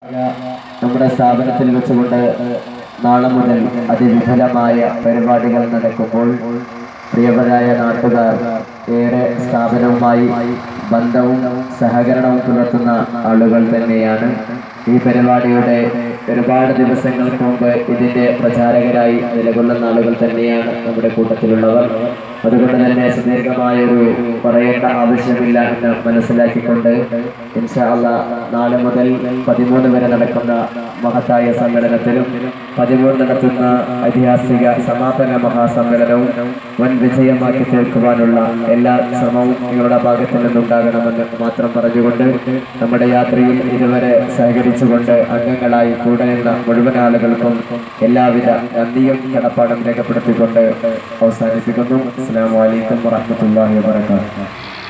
നമ്മുടെ സ്ഥാപനത്തിൽ വെച്ചുകൊണ്ട് നാളെ മുതൽ അതിവിപുലമായ പരിപാടികൾ നടക്കുമ്പോൾ പ്രിയവരായ നാട്ടുകാർ ഏറെ സ്ഥാപനവുമായി ബന്ധവും സഹകരണവും പുലർത്തുന്ന ആളുകൾ തന്നെയാണ് ഈ പരിപാടിയുടെ ഒരുപാട് ദിവസങ്ങൾക്ക് മുമ്പ് ഇതിന്റെ പ്രചാരകരായി നിലകൊള്ളുന്ന ആളുകൾ തന്നെയാണ് നമ്മുടെ കൂട്ടത്തിലുള്ളവർ അതുകൊണ്ട് തന്നെ സുദീർഘമായ ഒരു പറയേണ്ട ആവശ്യമില്ല എന്ന് മനസ്സിലാക്കിക്കൊണ്ട് ഇൻഷാ അള്ളാ നാളെ മുതൽ പതിമൂന്ന് വരെ നടക്കുന്ന മഹത്തായ സമ്മേളനത്തിലും പതിമൂന്ന് നടത്തുന്ന ഐതിഹാസിക സമാപന മഹാസമ്മേളനവും വൻ വിജയമാക്കി തീർക്കുവാനുള്ള എല്ലാ ശ്രമവും നിങ്ങളുടെ ഭാഗത്തു നിന്നുണ്ടാകണമെന്ന് മാത്രം പറഞ്ഞുകൊണ്ട് നമ്മുടെ യാത്രയിൽ ഇതുവരെ സഹകരിച്ചുകൊണ്ട് അംഗങ്ങളായി കൂടെയുള്ള മുഴുവൻ ആളുകൾക്കും എല്ലാവിധ നന്ദിയും കടപ്പാടും രേഖപ്പെടുത്തിക്കൊണ്ട് അവസാനിപ്പിക്കുന്നു അസ്സാം വലൈക്കും വാഹമത്തല്ലാഹി വാബർക്കാത്തു